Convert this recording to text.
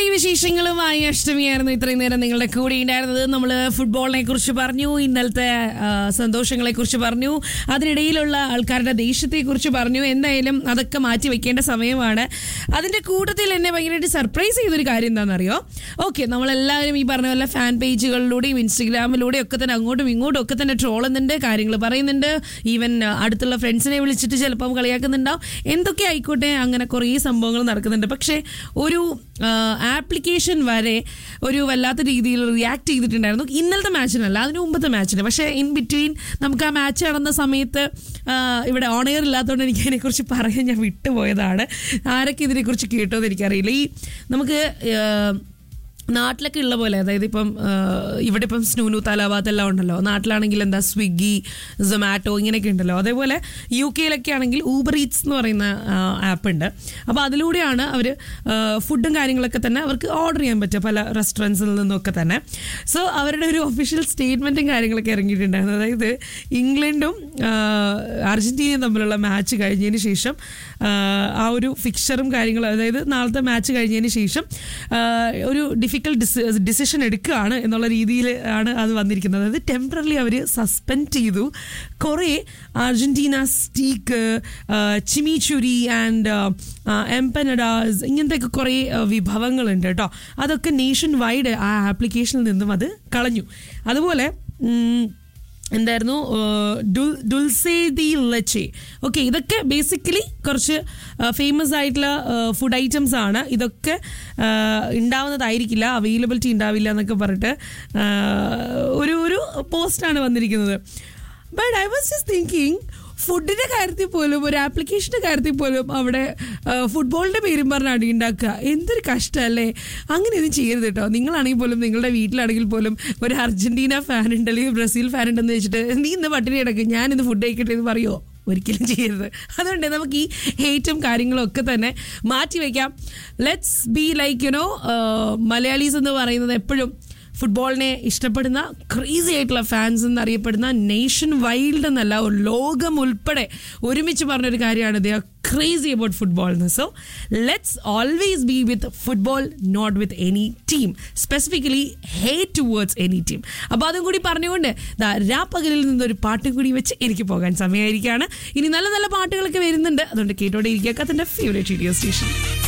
വിശേഷങ്ങളുമായി അഷ്ടമിയായിരുന്നു ഇത്രയും നേരം നിങ്ങളുടെ കൂടെ ഉണ്ടായിരുന്നത് നമ്മൾ ഫുട്ബോളിനെ കുറിച്ച് പറഞ്ഞു ഇന്നലത്തെ ആ, സന്തോഷങ്ങളെ കുറിച്ച് പറഞ്ഞു അതിനിടയിലുള്ള ആൾക്കാരുടെ ദേഷ്യത്തെ കുറിച്ച് പറഞ്ഞു എന്തായാലും അതൊക്കെ മാറ്റി വെക്കേണ്ട സമയമാണ് അതിന്റെ കൂട്ടത്തിൽ എന്നെ ഭയങ്കരമായിട്ട് സർപ്രൈസ് ചെയ്തൊരു കാര്യം എന്താണെന്നറിയോ ഓക്കെ നമ്മളെല്ലാവരും ഈ പറഞ്ഞ പോലെ ഫാൻ പേജുകളിലൂടെയും ഇൻസ്റ്റഗ്രാമിലൂടെയും ഒക്കെ തന്നെ അങ്ങോട്ടും ഇങ്ങോട്ടും ഒക്കെ തന്നെ ട്രോളുന്നുണ്ട് കാര്യങ്ങൾ പറയുന്നുണ്ട് ഈവൻ അടുത്തുള്ള ഫ്രണ്ട്സിനെ വിളിച്ചിട്ട് ചിലപ്പം കളിയാക്കുന്നുണ്ടാവും എന്തൊക്കെ ആയിക്കോട്ടെ അങ്ങനെ കുറേ സംഭവങ്ങൾ നടക്കുന്നുണ്ട് പക്ഷേ ഒരു ആപ്ലിക്കേഷൻ വരെ ഒരു വല്ലാത്ത രീതിയിൽ റിയാക്ട് ചെയ്തിട്ടുണ്ടായിരുന്നു ഇന്നലത്തെ മാച്ചിനല്ല അതിന് മുമ്പത്തെ മാച്ചിന് പക്ഷേ ഇൻ ബിറ്റ്വീൻ നമുക്ക് ആ മാച്ച് നടന്ന സമയത്ത് ആ, ഇവിടെ ഓൺ എയർ ഇല്ലാത്തതുകൊണ്ട് എനിക്ക് അതിനെക്കുറിച്ച് പറയാൻ ഞാൻ വിട്ടുപോയതാണ് ആരൊക്കെ ഇതിനെക്കുറിച്ച് കേട്ടോ എന്ന് എനിക്കറിയില്ല ഈ നമുക്ക് ആ, നാട്ടിലൊക്കെ ഉള്ള പോലെ അതായത് ഇപ്പം ആ, ഇവിടെ ഇപ്പം സ്നൂനു തലാവാത്തെല്ലാം ഉണ്ടല്ലോ നാട്ടിലാണെങ്കിൽ എന്താ സ്വിഗ്ഗി സൊമാറ്റോ ഇങ്ങനെയൊക്കെ ഉണ്ടല്ലോ അതേപോലെ യു കെയിലൊക്കെ ആണെങ്കിൽ ഊബർ ഈറ്റ്സ് എന്ന് പറയുന്ന ആപ്പ് ഉണ്ട് അപ്പോൾ അതിലൂടെയാണ് അവർ ഫുഡും കാര്യങ്ങളൊക്കെ തന്നെ അവർക്ക് ഓർഡർ ചെയ്യാൻ പറ്റുക പല റെസ്റ്റോറൻറ്റ്സിൽ നിന്നൊക്കെ തന്നെ സോ അവരുടെ ഒരു ഒഫീഷ്യൽ സ്റ്റേറ്റ്മെൻറ്റും കാര്യങ്ങളൊക്കെ ഇറങ്ങിയിട്ടുണ്ടായിരുന്നു അതായത് ഇംഗ്ലണ്ടും ആ, അർജന്റീനയും തമ്മിലുള്ള മാച്ച് കഴിഞ്ഞതിന് ശേഷം ആ, ആ ഒരു ഫിക്സറും കാര്യങ്ങളും അതായത് നാളത്തെ മാച്ച് കഴിഞ്ഞതിന് ശേഷം ആ, ഒരു ഡിഫിക്കൽട്ട് ഡിസിഷൻ എടുക്കുകയാണ് എന്നുള്ള രീതിയിൽ ആണ് അത് വന്നിരിക്കുന്നത് അതായത് ടെമ്പററി അവർ സസ്പെൻഡ് ചെയ്തു കുറേ Argentina steak chimichurri and empanadas ഇങ്ങനത്തെ കുറേ ആ, വിഭവങ്ങളുണ്ട് കേട്ടോ അതൊക്കെ നേഷൻ വൈഡ് ആ ആപ്ലിക്കേഷനിൽ നിന്നും അത് കളഞ്ഞു അതുപോലെ ഉം, എന്തായിരുന്നു ഡുൽ ഡുൽസേ ദി ലച്ചെ ഓക്കെ ഇതൊക്കെ ബേസിക്കലി കുറച്ച് ഫേമസ് ആയിട്ടുള്ള ഫുഡ് ഐറ്റംസ് ആണ് ഇതൊക്കെ ആ, ഉണ്ടാവുന്നതായിരിക്കില്ല അവൈലബിലിറ്റി ഉണ്ടാവില്ല എന്നൊക്കെ പറഞ്ഞിട്ട് ആ, ഒരു ഒരു പോസ്റ്റാണ് വന്നിരിക്കുന്നത് but I was just thinking ഫുഡിന്റെ കാര്യത്തിൽ പോലും ഒരു ആപ്ലിക്കേഷന്റെ കാര്യത്തിൽ പോലും അവിടെ ആ, ഫുട്ബോളിന്റെ പേരും പറഞ്ഞ് അടി ഉണ്ടാക്കുക എന്തൊരു കഷ്ടമല്ലേ അങ്ങനെയൊന്നും ചെയ്യരുത് കേട്ടോ നിങ്ങളാണെങ്കിൽ പോലും നിങ്ങളുടെ വീട്ടിലാണെങ്കിൽ പോലും ഒരു അർജന്റീന ഫാൻ ഉണ്ട് അല്ലെങ്കിൽ ബ്രസീൽ ഫാൻ ഉണ്ടെന്ന് വെച്ചിട്ട് നീ ഇന്ന് പട്ടിണി കിടക്ക് ഞാൻ ഇന്ന് ഫുഡ് കഴിക്കട്ടെ എന്ന് പറയുമോ ഒരിക്കലും ചെയ്യരുത് അതുകൊണ്ട് നമുക്ക് ഈ ഹേറ്റും കാര്യങ്ങളും ഒക്കെ തന്നെ മാറ്റി വയ്ക്കാം let's be like you know Malayalis എന്ന് പറയുന്നത് എപ്പോഴും ഫുട്ബോളിനെ ഇഷ്ടപ്പെടുന്ന ക്രേസി ആയിട്ടുള്ള ഫാൻസ് എന്നറിയപ്പെടുന്ന നേഷൻ വൈൽഡ് എന്നല്ല ഒരു ലോകം ഉൾപ്പെടെ ഒരുമിച്ച് പറഞ്ഞൊരു കാര്യമാണ് they are crazy about football എന്ന് so let's always be with football not with any team specifically hate towards any team അപ്പോൾ അതും കൂടി പറഞ്ഞുകൊണ്ട് ദാ രാപ്പകലിൽ നിന്നൊരു പാട്ടും കൂടി വെച്ച് എനിക്ക് പോകാൻ സമയമായിരിക്കുകയാണ് ഇനി നല്ല നല്ല പാട്ടുകളൊക്കെ വരുന്നുണ്ട് അതുകൊണ്ട് കേട്ടോടെ ഇരിക്കുക കത്തിന്റെ ഫേവറേറ്റ് റേഡിയോ സ്റ്റേഷൻ